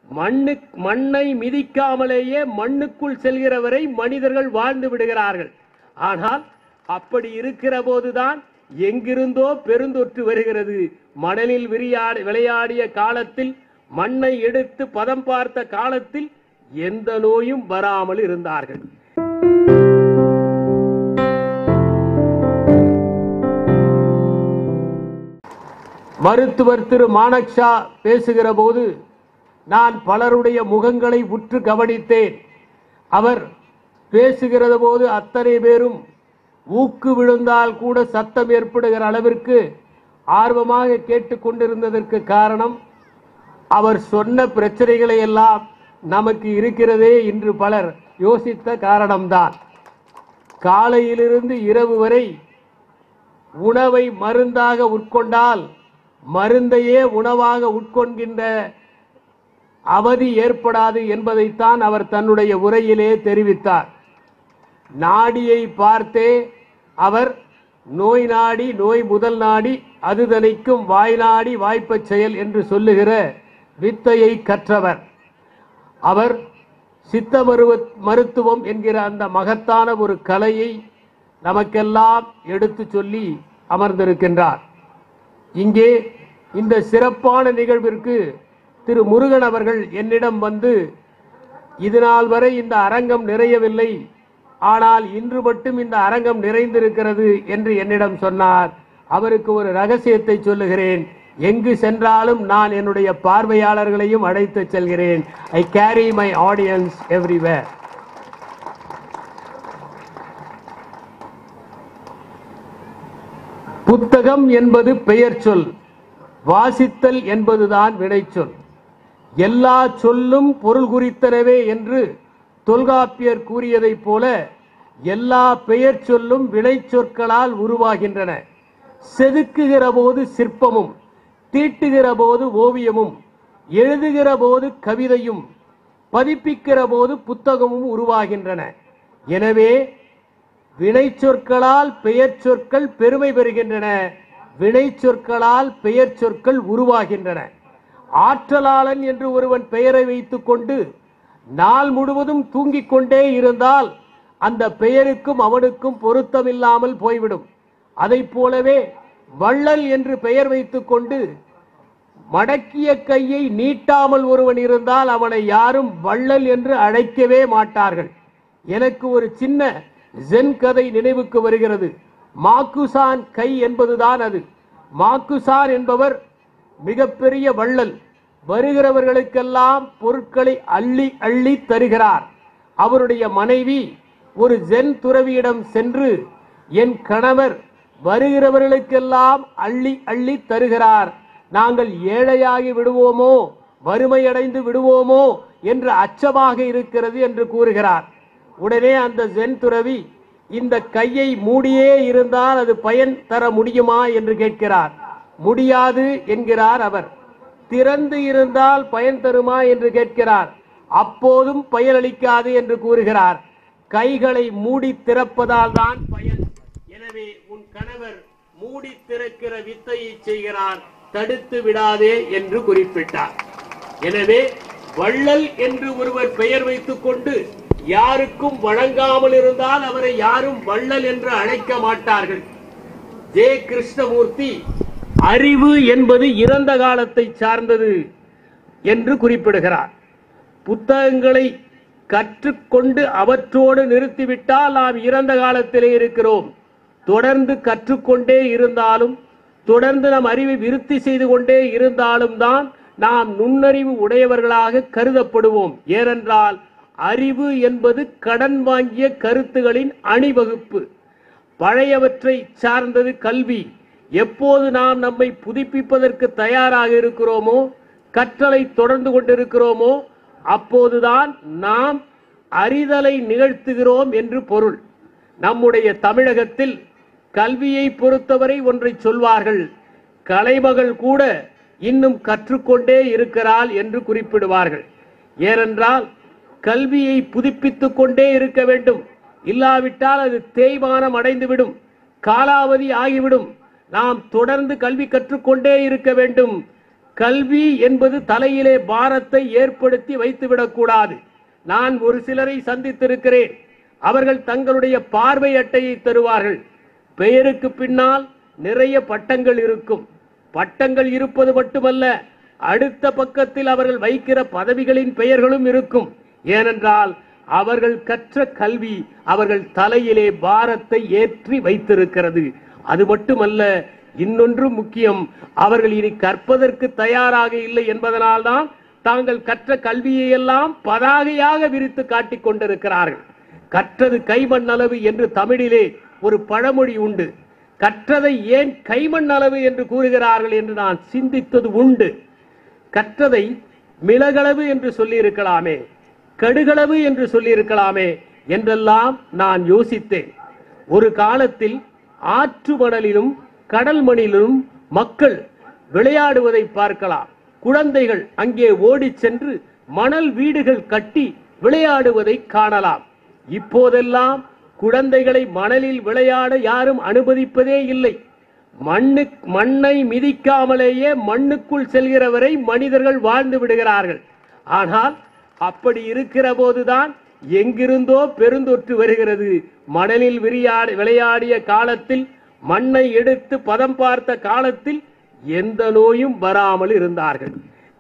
மண்ணு மண்ணை மிதிக்காமலேயே மண்ணுக்குள் செல்கிறவரை மனிதர்கள் வாழ்ந்து விடுகிறார்கள் ஆனால் அப்படி இருக்கிற போதுதான் எங்கிருந்தோ பெருந்தொற்று வருகிறது மணலில் விரியாடி விளையாடிய காலத்தில் மண்ணை எடுத்து பதம் பார்த்த காலத்தில் எந்த நோயும் வராமல் இருந்தார்கள் மருத்துவர் திரு மானக் ஷா பேசுகிற போது நான் பலருடைய முகங்களை உற்று கவனித்தேன் அவர் பேசுகிறது போது அத்தனை பேரும் ஊக்கு விழுந்தால் கூட சத்தம் ஏற்படுகிற அளவிற்கு ஆர்வமாக கேட்டுக்கொண்டிருந்ததற்கு காரணம் அவர் சொன்ன பிரச்சனைகளை எல்லாம் நமக்கு இருக்கிறதே என்று பலர் யோசித்த காரணம்தான் காலையிலிருந்து இரவு வரை உணவை மருந்தாக உட்கொண்டால் மருந்தையே உணவாக உட்கொள்கின்ற அவதி ஏற்படாது என்பதைத்தான் அவர் தன்னுடைய உரையிலே தெரிவித்தார் நாடியை பார்த்தே அவர் நோய் நாடி நோய் முதல் நாடி அது தணிக்கும் வாய் நாடி வாய்ப்பச் செயல் என்று சொல்லுகிற வித்தையை கற்றவர் அவர் சித்த மருவ மருத்துவம் என்கிற அந்த மகத்தான ஒரு கலையை நமக்கெல்லாம் எடுத்து சொல்லி அமர்ந்திருக்கின்றார் இங்கே இந்த சிறப்பான நிகழ்விற்கு திரு முருகன் அவர்கள் என்னிடம் வந்து இதுநாள் வரை இந்த அரங்கம் நிறையவில்லை ஆனால் இன்று மட்டும் இந்த அரங்கம் நிறைந்திருக்கிறது என்று என்னிடம் சொன்னார் அவருக்கு ஒரு ரகசியத்தை சொல்லுகிறேன் எங்கு சென்றாலும் நான் என்னுடைய பார்வையாளர்களையும் அழைத்து செல்கிறேன் I carry my audience everywhere புத்தகம் என்பது பெயர் சொல் வாசித்தல் என்பதுதான் வினைச்சொல் எல்லா சொல்லும் பொருள் குறித்தனவே என்று தொல்காப்பியர் கூறியதைப் போல எல்லா பெயர் சொல்லும் வினைச்சொற்களால் உருவாகின்றன செதுக்குகிற போது சிற்பமும் தீட்டுகிற போது ஓவியமும் எழுதுகிற போது கவிதையும் பதிப்பிக்கிற போது புத்தகமும் உருவாகின்றன எனவே வினைச்சொற்களால் பெயர் சொற்கள் பெருமை பெறுகின்றன வினைச்சொற்களால் பெயர் சொற்கள் உருவாகின்றன ஆற்றலாளன் என்று ஒருவன் பெயரை வைத்துக் கொண்டு நாள் முழுவதும் தூங்கிக் கொண்டே இருந்தால் அந்த பெயருக்கும் அவனுக்கும் பொருத்தமில்லாமல் போய்விடும் அதைப் போலவே வள்ளல் என்று பெயர் வைத்துக் கொண்டு மடக்கிய கையை நீட்டாமல் ஒருவன் இருந்தால் அவனை யாரும் வள்ளல் என்று அழைக்கவே மாட்டார்கள் எனக்கு ஒரு சின்ன ஜென் கதை நினைவுக்கு வருகிறது மாக்குசான் கை என்பதுதான் அது மாக்குசான் என்பவர் மிகப்பெரிய வள்ளல் வருகிறவர்களுக்கெல்லாம் பொருட்களை அள்ளி அள்ளி தருகிறார் அவருடைய மனைவி ஒரு ஜென் துறவியிடம் சென்று என் கணவர் வருகிறவர்களுக்கெல்லாம் அள்ளி அள்ளி தருகிறார் நாங்கள் ஏழையாகி விடுவோமோ வறுமையடைந்து விடுவோமோ என்று அச்சமாக இருக்கிறது என்று கூறுகிறார் உடனே அந்த ஜென் துறவி இந்த கையை மூடியே இருந்தால் அது பயன் தர முடியுமா என்று கேட்கிறார் முடியாது என்கிறார் அவர் திறந்து இருந்தால் பயன் தருமா என்று கேட்கிறார் அப்போதும் பயனளிக்காது என்று கூறுகிறார் கைகளை மூடி திறப்பதால் தான் பயன் எனவே உன் கணவர் மூடி திறக்கிற வித்தையை செய்கிறார் தடுத்து விடாதே என்று குறிப்பிட்டார் எனவே வள்ளல் என்று ஒருவர் பெயர் வைத்துக் கொண்டு யாருக்கும் வழங்காமல் இருந்தால் அவரை யாரும் வள்ளல் என்று அழைக்க மாட்டார்கள் ஜே கிருஷ்ணமூர்த்தி அறிவு என்பது இறந்த காலத்தை சார்ந்தது என்று குறிப்பிடுகிறார் புத்தகங்களை கற்றுக்கொண்டு அவற்றோடு நிறுத்திவிட்டால் நாம் இறந்த காலத்திலே இருக்கிறோம் தொடர்ந்து கற்றுக்கொண்டே இருந்தாலும் தொடர்ந்து நம் அறிவை விருத்தி செய்து கொண்டே இருந்தாலும் தான் நாம் நுண்ணறிவு உடையவர்களாக கருதப்படுவோம் ஏனென்றால் அறிவு என்பது கடன் வாங்கிய கருத்துகளின் அணிவகுப்பு பழையவற்றை சார்ந்தது கல்வி எப்போது நாம் நம்மை புதுப்பிப்பதற்கு தயாராக இருக்கிறோமோ கற்றலை தொடர்ந்து கொண்டிருக்கிறோமோ அப்போதுதான் நாம் அறிதலை நிகழ்த்துகிறோம் என்று பொருள் நம்முடைய தமிழகத்தில் கல்வியை பொறுத்தவரை ஒன்றை சொல்வார்கள் கலைமகள் கூட இன்னும் கற்றுக்கொண்டே இருக்கிறாள் என்று குறிப்பிடுவார்கள் ஏனென்றால் கல்வியை புதுப்பித்துக் கொண்டே இருக்க வேண்டும் இல்லாவிட்டால் அது தேய்மானம் அடைந்துவிடும் காலாவதி ஆகிவிடும் நாம் தொடர்ந்து கல்வி கற்றுக்கொண்டே இருக்க வேண்டும் கல்வி என்பது தலையிலே பாரத்தை ஏற்படுத்தி வைத்துவிடக் கூடாது நான் ஒரு சிலரை சந்தித்திருக்கிறேன் அவர்கள் தங்களுடைய பார்வை அட்டையை தருவார்கள் பெயருக்கு பின்னால் நிறைய பட்டங்கள் இருக்கும் பட்டங்கள் இருப்பது மட்டுமல்ல அடுத்த பக்கத்தில் அவர்கள் வைக்கிற பதவிகளின் பெயர்களும் இருக்கும் ஏனென்றால் அவர்கள் கற்ற கல்வி அவர்கள் தலையிலே பாரத்தை ஏற்றி வைத்திருக்கிறது அது மட்டுமல்ல இன்னொன்று முக்கியம் அவர்கள் இனி கற்பதற்கு தயாராக இல்லை என்பதனால்தான் தாங்கள் கற்ற கல்வியை எல்லாம் பதாகையாக விரித்து காட்டிக் கொண்டிருக்கிறார்கள் கற்றது கைமண் அளவு என்று தமிழிலே ஒரு பழமொழி உண்டு கற்றதை ஏன் கைமண் அளவு என்று கூறுகிறார்கள் என்று நான் சிந்தித்தது உண்டு கற்றதை மிளகளவு என்று சொல்லியிருக்கலாமே கடுகளவு என்று சொல்லியிருக்கலாமே என்றெல்லாம் நான் யோசித்தேன் ஒரு காலத்தில் ஆற்று மணலிலும் கடல் மணிலும் மக்கள் விளையாடுவதை பார்க்கலாம் குழந்தைகள் அங்கே ஓடிச் சென்று மணல் வீடுகள் கட்டி விளையாடுவதை காணலாம் இப்போதெல்லாம் குழந்தைகளை மணலில் விளையாட யாரும் அனுமதிப்பதே இல்லை மண்ணு மண்ணை மிதிக்காமலேயே மண்ணுக்குள் செல்கிறவரை மனிதர்கள் வாழ்ந்து விடுகிறார்கள் ஆனால் அப்படி இருக்கிற போதுதான் எங்கிருந்தோ பெருந்தொற்று வருகிறது மணலில் விரியாடி விளையாடிய காலத்தில் மண்ணை எடுத்து பதம் பார்த்த காலத்தில் எந்த நோயும் வராமல் இருந்தார்கள்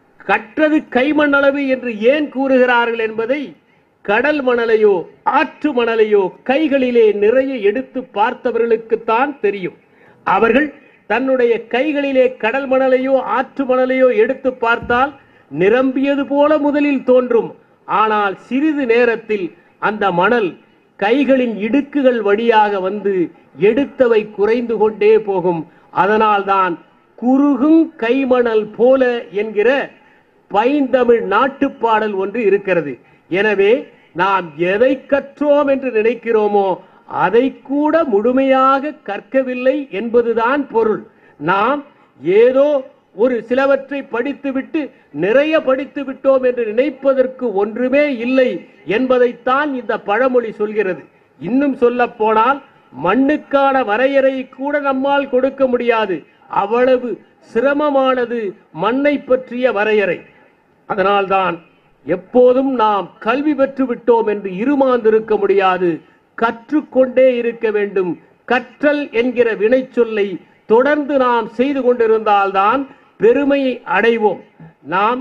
கற்றது கைமண் அளவு என்று ஏன் கூறுகிறார்கள் என்பதை கடல் மணலையோ ஆற்று மணலையோ கைகளிலே நிறைய எடுத்து பார்த்தவர்களுக்குத்தான் தெரியும் அவர்கள் தன்னுடைய கைகளிலே கடல் மணலையோ ஆற்று மணலையோ எடுத்து பார்த்தால் நிரம்பியது போல முதலில் தோன்றும் ஆனால் சிறிது நேரத்தில் அந்த மணல் கைகளின் இடுக்குகள் வழியாக வந்து எடுத்தவை குறைந்து கொண்டே போகும் அதனால்தான் குறுகும் கைமணல் போல என்கிற பைந்தமிழ் நாட்டுப்பாடல் ஒன்று இருக்கிறது எனவே நாம் எதை கற்றோம் என்று நினைக்கிறோமோ அதை கூட முழுமையாக கற்கவில்லை என்பதுதான் பொருள் நாம் ஏதோ ஒரு சிலவற்றை படித்துவிட்டு நிறைய படித்து விட்டோம் என்று நினைப்பதற்கு ஒன்றுமே இல்லை என்பதைத்தான் இந்த பழமொழி சொல்கிறது இன்னும் சொல்ல போனால் மண்ணுக்கான வரையறையை கூட நம்மால் கொடுக்க முடியாது அவ்வளவு சிரமமானது மண்ணை பற்றிய வரையறை அதனால்தான் எப்போதும் நாம் கல்வி பெற்று விட்டோம் என்று இருமாந்திருக்க முடியாது கற்றுக்கொண்டே இருக்க வேண்டும் கற்றல் என்கிற வினைச்சொல்லை தொடர்ந்து நாம் செய்து கொண்டிருந்தால்தான் பெருமையை அடைவோம் நாம்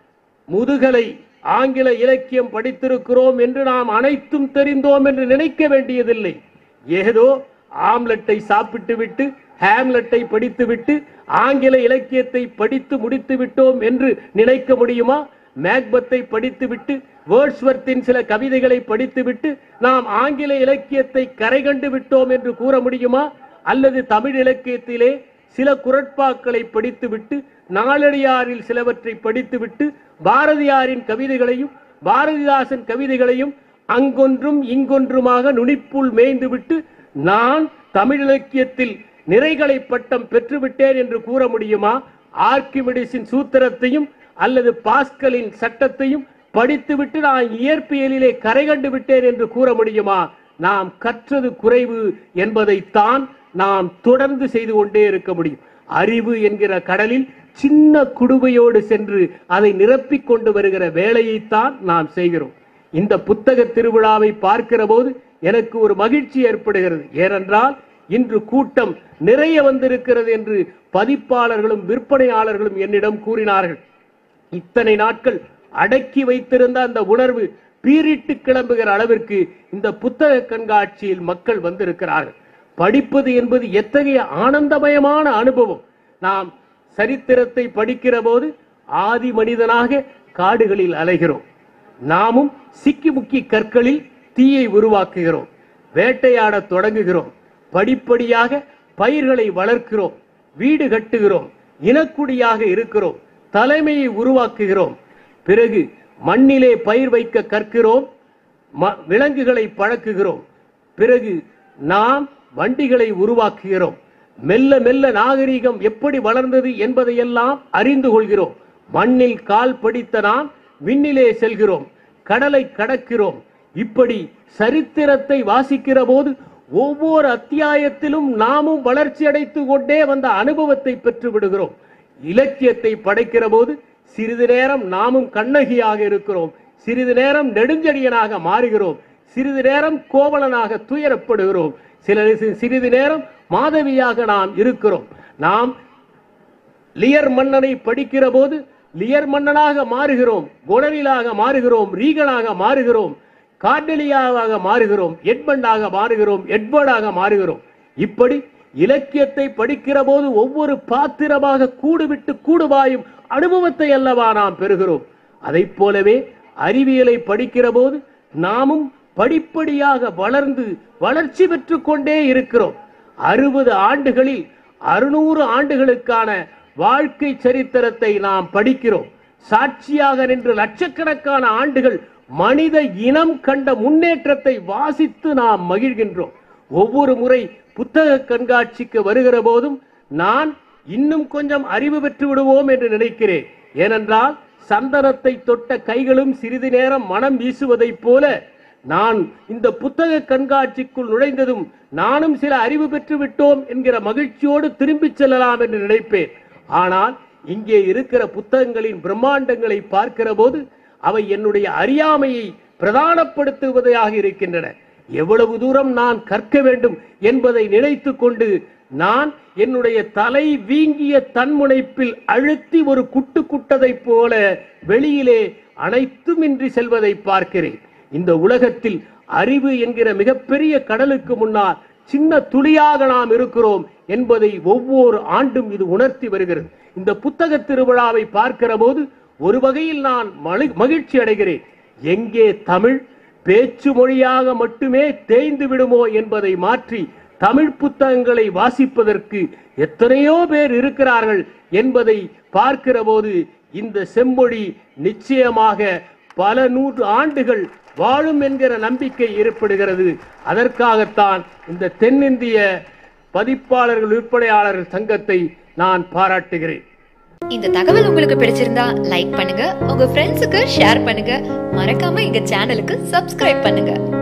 முதுகலை ஆங்கில இலக்கியம் படித்திருக்கிறோம் என்று நாம் அனைத்தும் தெரிந்தோம் என்று நினைக்க வேண்டியதில்லை ஏதோ ஆம்லெட்டை சாப்பிட்டு விட்டு ஹேம்லெட்டை படித்துவிட்டு ஆங்கில இலக்கியத்தை படித்து முடித்து விட்டோம் என்று நினைக்க முடியுமா மேக்பத்தை படித்துவிட்டு வேர்ட்ஸ்வர்த்தின் சில கவிதைகளை படித்துவிட்டு நாம் ஆங்கில இலக்கியத்தை கரை கண்டு விட்டோம் என்று கூற முடியுமா அல்லது தமிழ் இலக்கியத்திலே சில குரட்பாக்களை படித்துவிட்டு நாளடியாரில் சிலவற்றை படித்துவிட்டு பாரதியாரின் கவிதைகளையும் பாரதிதாசன் கவிதைகளையும் அங்கொன்றும் இங்கொன்றுமாக நுனிப்புள் மேய்ந்துவிட்டு நான் தமிழ் இலக்கியத்தில் நிறைகளை பட்டம் பெற்றுவிட்டேன் என்று கூற முடியுமா ஆர்கிமிடிஸின் சூத்திரத்தையும் அல்லது பாஸ்கலின் சட்டத்தையும் படித்துவிட்டு நான் இயற்பியலிலே கரை கண்டு விட்டேன் என்று கூற முடியுமா நாம் கற்றது குறைவு என்பதைத்தான் நாம் தொடர்ந்து செய்து கொண்டே இருக்க முடியும் அறிவு என்கிற கடலில் சின்ன குடுவையோடு சென்று அதை நிரப்பிக் கொண்டு வருகிற வேலையைத்தான் நாம் செய்கிறோம் இந்த புத்தக திருவிழாவை பார்க்கிற போது எனக்கு ஒரு மகிழ்ச்சி ஏற்படுகிறது ஏனென்றால் இன்று கூட்டம் நிறைய வந்திருக்கிறது என்று பதிப்பாளர்களும் விற்பனையாளர்களும் என்னிடம் கூறினார்கள் இத்தனை நாட்கள் அடக்கி வைத்திருந்த அந்த உணர்வு பீரிட்டு கிளம்புகிற அளவிற்கு இந்த புத்தக கண்காட்சியில் மக்கள் வந்திருக்கிறார்கள் படிப்பது என்பது எத்தகைய ஆனந்தமயமான அனுபவம் நாம் சரித்திரத்தை படிக்கிற போது ஆதி மனிதனாக காடுகளில் அலைகிறோம் நாமும் சிக்கி முக்கி கற்களில் தீயை உருவாக்குகிறோம் வேட்டையாடத் தொடங்குகிறோம் படிப்படியாக பயிர்களை வளர்க்கிறோம் வீடு கட்டுகிறோம் இனக்குடியாக இருக்கிறோம் தலைமையை உருவாக்குகிறோம் பிறகு மண்ணிலே பயிர் வைக்க கற்கிறோம் ம- விலங்குகளை பழக்குகிறோம் பிறகு நாம் வண்டிகளை உருவாக்குகிறோம் மெல்ல மெல்ல நாகரிகம் எப்படி வளர்ந்தது என்பதையெல்லாம் அறிந்து கொள்கிறோம் மண்ணில் கால் படித்த நாம் விண்ணிலே செல்கிறோம் கடலை கடக்கிறோம் இப்படி சரித்திரத்தை வாசிக்கிற போது ஒவ்வொரு அத்தியாயத்திலும் நாமும் வளர்ச்சி அடைத்து கொண்டே வந்த அனுபவத்தை பெற்று விடுகிறோம் இலக்கியத்தை படைக்கிற போது சிறிது நேரம் நாமும் கண்ணகியாக இருக்கிறோம் சிறிது நேரம் நெடுஞ்செழியனாக மாறுகிறோம் சிறிது நேரம் கோவலனாக துயரப்படுகிறோம் சில சிறிது நேரம் மாதவியாக நாம் இருக்கிறோம் நாம் லியர் மன்னனை படிக்கிற போது லியர் மன்னனாக மாறுகிறோம் குணவிலாக மாறுகிறோம் ரீகனாக மாறுகிறோம் கார்டெலியாவாக மாறுகிறோம் எட்மண்டாக மாறுகிறோம் எட்வர்டாக மாறுகிறோம் இப்படி இலக்கியத்தை படிக்கிற போது ஒவ்வொரு பாத்திரமாக கூடுவிட்டு கூடுபாயும் அனுபவத்தை அல்லவா நாம் பெறுகிறோம் அதைப் போலவே அறிவியலை படிக்கிற போது நாமும் படிப்படியாக வளர்ந்து வளர்ச்சி பெற்று கொண்டே இருக்கிறோம் அறுபது ஆண்டுகளில் அறுநூறு ஆண்டுகளுக்கான வாழ்க்கை சரித்திரத்தை நாம் படிக்கிறோம் சாட்சியாக நின்று லட்சக்கணக்கான ஆண்டுகள் மனித இனம் கண்ட முன்னேற்றத்தை வாசித்து நாம் மகிழ்கின்றோம் ஒவ்வொரு முறை புத்தக கண்காட்சிக்கு வருகிற போதும் நான் இன்னும் கொஞ்சம் அறிவு பெற்று விடுவோம் என்று நினைக்கிறேன் ஏனென்றால் சந்தனத்தை தொட்ட கைகளும் சிறிது நேரம் மனம் வீசுவதைப் போல நான் இந்த புத்தக கண்காட்சிக்குள் நுழைந்ததும் நானும் சில அறிவு பெற்று விட்டோம் என்கிற மகிழ்ச்சியோடு திரும்பிச் செல்லலாம் என்று நினைப்பேன் ஆனால் இங்கே இருக்கிற புத்தகங்களின் பிரம்மாண்டங்களை பார்க்கிற போது அவை என்னுடைய அறியாமையை பிரதானப்படுத்துவதாக இருக்கின்றன எவ்வளவு தூரம் நான் கற்க வேண்டும் என்பதை நினைத்துக் கொண்டு நான் என்னுடைய தலை வீங்கிய தன்முனைப்பில் அழுத்தி ஒரு குட்டு குட்டதைப் போல வெளியிலே அனைத்துமின்றி செல்வதை பார்க்கிறேன் இந்த உலகத்தில் அறிவு என்கிற மிகப்பெரிய கடலுக்கு முன்னால் சின்ன துளியாக நாம் இருக்கிறோம் என்பதை ஒவ்வொரு ஆண்டும் இது உணர்த்தி வருகிறது இந்த புத்தக திருவிழாவை பார்க்கிற போது ஒரு வகையில் நான் மலி- மகிழ்ச்சி அடைகிறேன் எங்கே தமிழ் பேச்சு மொழியாக மட்டுமே தேய்ந்து விடுமோ என்பதை மாற்றி தமிழ் புத்தகங்களை வாசிப்பதற்கு எத்தனையோ பேர் இருக்கிறார்கள் என்பதை பார்க்கிற போது இந்த செம்மொழி நிச்சயமாக பல நூறு ஆண்டுகள் வாழும் என்கிற நம்பிக்கை ஏற்படுகிறது அதற்காகத்தான் இந்த தென்னிந்திய பதிப்பாளர்கள் விற்பனையாளர்கள் சங்கத்தை நான் பாராட்டுகிறேன் இந்த தகவல் உங்களுக்கு பிடிச்சிருந்தா லைக் பண்ணுங்க உங்க ஃப்ரெண்ட்ஸுக்கு ஷேர் பண்ணுங்க மறக்காம எங்க சேனலுக்கு சப்ஸ்கிரைப் பண்ணுங்க